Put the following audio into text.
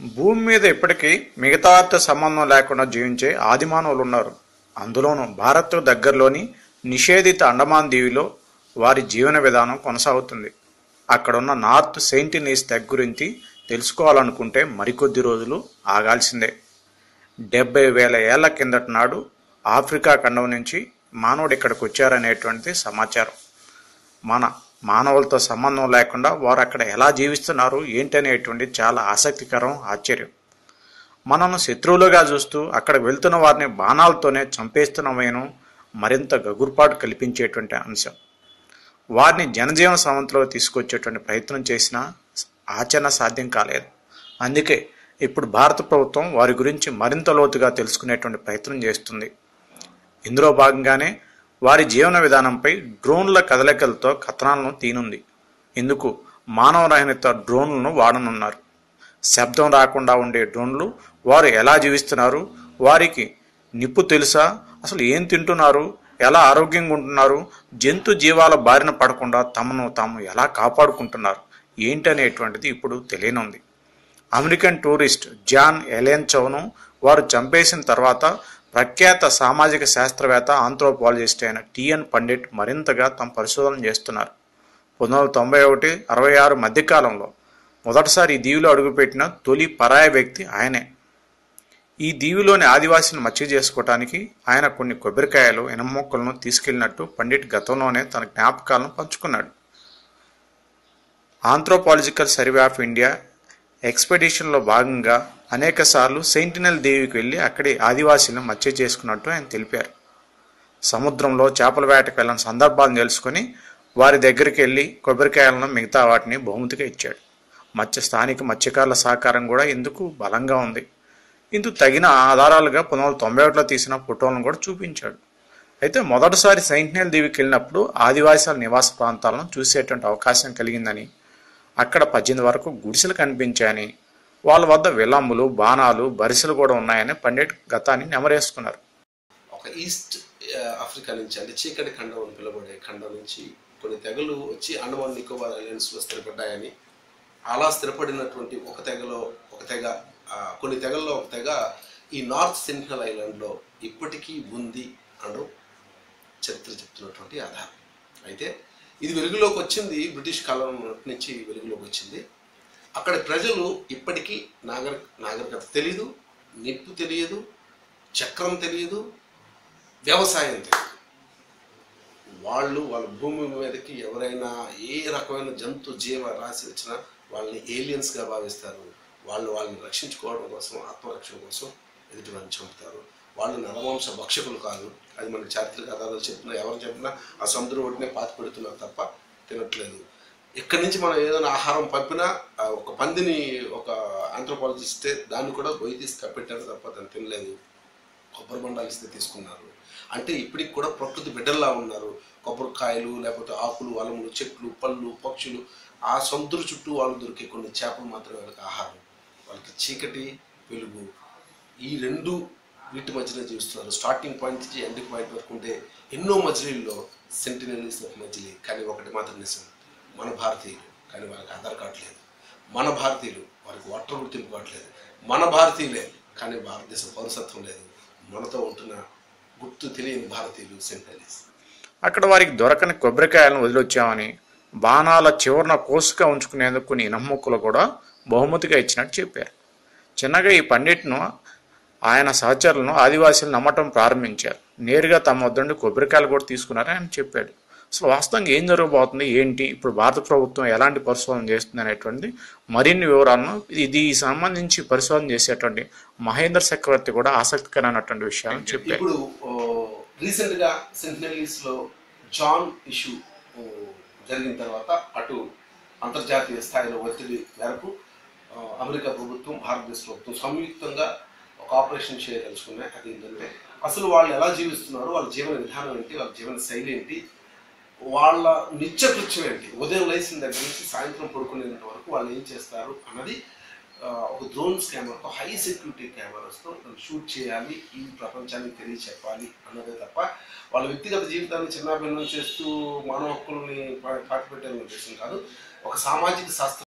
భూమి మీద ఇప్పటికీ మిగతాతో సంబంధం లేకుండా జీవించే ఆదిమానవులు ఉన్నారు అందులోనూ భారత్ దగ్గరలోని నిషేధిత అండమాన్ దీవిలో వారి జీవన విధానం కొనసాగుతుంది అక్కడున్న నార్త్ సెయింటినీస్ తెగ గురించి తెలుసుకోవాలనుకుంటే మరికొద్ది రోజులు ఆగాల్సిందే డెబ్బై వేల ఏళ్ల కిందటి నాడు ఆఫ్రికా ఖండం నుంచి మానవుడు ఇక్కడికి వచ్చారనేటువంటిది సమాచారం మన మానవులతో సంబంధం లేకుండా వారు అక్కడ ఎలా జీవిస్తున్నారు ఏంటనేటువంటి చాలా ఆసక్తికరం ఆశ్చర్యం మనను శత్రువులుగా చూస్తూ అక్కడికి వెళ్తున్న వారిని బాణాలతోనే చంపేస్తున్నమేను మరింత గగుర్పాటు కల్పించేటువంటి అంశం వారిని జనజీవన సమంతలో తీసుకొచ్చేటువంటి ప్రయత్నం చేసినా ఆచరణ సాధ్యం కాలేదు అందుకే ఇప్పుడు భారత ప్రభుత్వం వారి గురించి మరింత లోతుగా తెలుసుకునేటువంటి ప్రయత్నం చేస్తుంది ఇందులో భాగంగానే వారి జీవన విధానంపై డ్రోన్ల కదలికలతో కథనాలను తీనుంది ఇందుకు మానవరహిత డ్రోన్లను వాడనున్నారు శబ్దం రాకుండా ఉండే డ్రోన్లు వారు ఎలా జీవిస్తున్నారు వారికి నిప్పు తెలుసా అసలు ఏం తింటున్నారు ఎలా ఆరోగ్యంగా ఉంటున్నారు జంతు జీవాల బారిన పడకుండా తమను తాము ఎలా కాపాడుకుంటున్నారు ఏంటనేటువంటిది ఇప్పుడు తెలియనుంది అమెరికన్ టూరిస్ట్ జాన్ ఎలెన్చోను వారు చంపేసిన తర్వాత ప్రఖ్యాత సామాజిక శాస్త్రవేత్త ఆంథ్రోపాలజిస్ట్ అయిన టిఎన్ పండిట్ మరింతగా తమ పరిశోధన చేస్తున్నారు పంతొమ్మిది వందల తొంభై ఒకటి అరవై ఆరు మధ్యకాలంలో మొదటిసారి ఈ దీవిలో అడుగుపెట్టిన తొలి పరాయ వ్యక్తి ఆయనే ఈ దీవిలోని ఆదివాసిని మచ్చిక చేసుకోవటానికి ఆయన కొన్ని కొబ్బరికాయలు ఎనమొక్కలను తీసుకెళ్లినట్టు పండిట్ గతంలోనే తన జ్ఞాపకాలను పంచుకున్నాడు ఆంథ్రోపాలజికల్ సర్వే ఆఫ్ ఇండియా ఎక్స్పెడిషన్లో భాగంగా అనేకసార్లు సెయింటినల్ దేవికి వెళ్ళి అక్కడి ఆదివాసీలను మచ్చ చేసుకున్నట్టు ఆయన తెలిపారు సముద్రంలో చేపల వేటకు వెళ్ళిన సందర్భాలను తెలుసుకొని వారి దగ్గరికి వెళ్ళి కొబ్బరికాయలను మిగతా వాటిని బహుమతిగా ఇచ్చాడు మత్స్య స్థానిక మత్స్యకారుల సహకారం కూడా ఇందుకు బలంగా ఉంది ఇందుకు తగిన ఆధారాలుగా పంతొమ్మిది వందల తొంభై ఒకటిలో తీసిన ఫోటోలను కూడా చూపించాడు అయితే మొదటిసారి సెయింటినల్ దీవికి వెళ్ళినప్పుడు ఆదివాసాల నివాస ప్రాంతాలను చూసేటువంటి అవకాశం కలిగిందని అక్కడ పద్దెనిమిది వరకు గుడిసెలు కనిపించాయని వాళ్ళ వద్ద విలంబులు బాణాలు బరిసెలు కూడా ఉన్నాయని పండిట్ గతాన్ని నెమరేసుకున్నారు ఒక ఈస్ట్ ఆ, ఆఫ్రికా నుంచి అంటే చీకటి ఖండం అని పిలువబడే ఖండం నుంచి కొన్ని తెగలు వచ్చి అండమాన్ నికోబార్ ఐలాండ్స్లో స్థిరపడ్డాయని అలా స్థిరపడినటువంటి ఒక తెగలో ఒక తెగ ఆ, కొన్ని తెగల్లో ఒక తెగ ఈ నార్త్ సెంట్రల్ ఐలాండ్లో ఇప్పటికీ ఉంది అనడం చరిత్ర చెప్తున్నటువంటి ఆధారం అయితే ఇది వెలుగులోకి వచ్చింది బ్రిటిష్ కాలం నుంచి వెలుగులోకి వచ్చింది అక్కడ ప్రజలు ఇప్పటికీ నాగరి నాగరికత తెలియదు నిప్పు తెలియదు చక్రం తెలియదు వ్యవసాయం తెలియదు వాళ్ళు వాళ్ళ భూమి మీదకి ఎవరైనా ఏ రకమైన జంతు జీవ రాశి వచ్చినా వాళ్ళని ఏలియన్స్గా భావిస్తారు వాళ్ళు వాళ్ళని రక్షించుకోవడం కోసం ఆత్మరక్షణ కోసం ఎదుటి వారిని చంపుతారు వాళ్ళు నరవంశ భక్షకులు కాదు అది మనకి చారిత్రక ఆధారాలు చెప్పినా ఎవరు చెప్పినా ఆ సముద్రం ఒడ్డునే పాతి పెడుతున్నారు తప్ప తినట్లేదు ఇక్కడి నుంచి మనం ఏదైనా ఆహారం పంపినా ఆ ఒక పందిని ఒక ఆంథ్రోపాలజిస్టే దాన్ని కూడా గొయ్యి తీసి కప్పెట్టారు తప్ప దాన్ని తినలేదు కొబ్బరి బండాలు ఇస్తే తీసుకున్నారు అంటే ఇప్పటికి కూడా ప్రకృతి బిడ్డల్లా ఉన్నారు కొబ్బరికాయలు లేకపోతే ఆకులు అలములు చెట్లు పళ్ళు పక్షులు ఆ సముద్ర చుట్టూ వాళ్ళు దొరికే కొన్ని చేపలు మాత్రమే వాళ్ళకి ఆహారం వాళ్ళకి చీకటి వెలుగు ఈ రెండు వీటి మధ్యలో జీవిస్తున్నారు స్టార్టింగ్ పాయింట్ నుంచి ఎండింగ్ పాయింట్ వరకు ఉంటే ఎన్నో మజిలీల్లో సెంటినల్స్ ఒక మజిలీ కానీ ఒకటి మాత్రం నిజం మన భారతీయులు కానీ వాళ్ళకి ఆధార్ కార్డు లేదు మన భారతీయులు వారికి ఓటర్ గుర్తింపు కార్డు లేదు మన భారతీయులే కానీ భారతదేశ పౌరసత్వం లేదు మనతో ఉంటున్న గుర్తు తెలియని భారతీయులు సెంటినలీస్ అక్కడ వారికి దొరకని కొబ్బరికాయలను వదిలొచ్చామని బాణాల చివరన కోసుగా ఉంచుకునేందుకు కొన్ని ఇనమ్మొక్కలు కూడా బహుమతిగా ఇచ్చినట్టు చెప్పారు చిన్నగా ఈ పండిట్ను ఆయన సహచరులను ఆదివాసీలు నమ్మటం ప్రారంభించారు నేరుగా తమ వద్ద నుండి కొబ్బరికాయలు కూడా తీసుకున్నారని ఆయన చెప్పాడు అసలు వాస్తవంగా ఏం జరగబోతుంది ఏంటి ఇప్పుడు భారత ప్రభుత్వం ఎలాంటి పరిశోధన చేస్తుంది అనేటువంటి మరిన్ని వివరాలను ఇది సంబంధించి పరిశోధన చేసేటువంటి మహేంద్ర చక్రవర్తి కూడా ఆసక్తికరమైనటువంటి విషయాలను చెప్పారు ఇప్పుడు రీసెంట్ గా సెంటినలీస్ లో జాన్ ఇష్యూ ఓ, జరిగిన తర్వాత అటు అంతర్జాతీయ స్థాయిలో ఒత్తిడి మేరకు ఆ, అమెరికా ప్రభుత్వం భారతదేశ ప్రభుత్వం సంయుక్తంగా ఒక ఆపరేషన్ చేయదలుచుకున్నాయి అది ఏంటంటే అసలు వాళ్ళు ఎలా జీవిస్తున్నారు వాళ్ళ జీవన విధానం ఏంటి వాళ్ళ జీవన శైలి ఏంటి వాళ్ళ నిత్య కృత్యం ఏంటి ఉదయం లేచిన దగ్గర నుంచి సాయంత్రం పడుకునేంత వరకు వాళ్ళు ఏం చేస్తారు అన్నది ఆ, ఒక డ్రోన్ కెమెరాతో హై సెక్యూరిటీ కెమెరాస్తో షూట్ చేయాలి ఈ ప్రపంచానికి తెలియచెప్పాలి అన్నదే తప్ప వాళ్ళ వ్యక్తిగత జీవితాన్ని చిన్నాభిన్నం చేస్తూ మానవ హక్కులని పాతి పెట్టాలనే ఉద్దేశం కాదు ఒక సామాజిక శాస్త్ర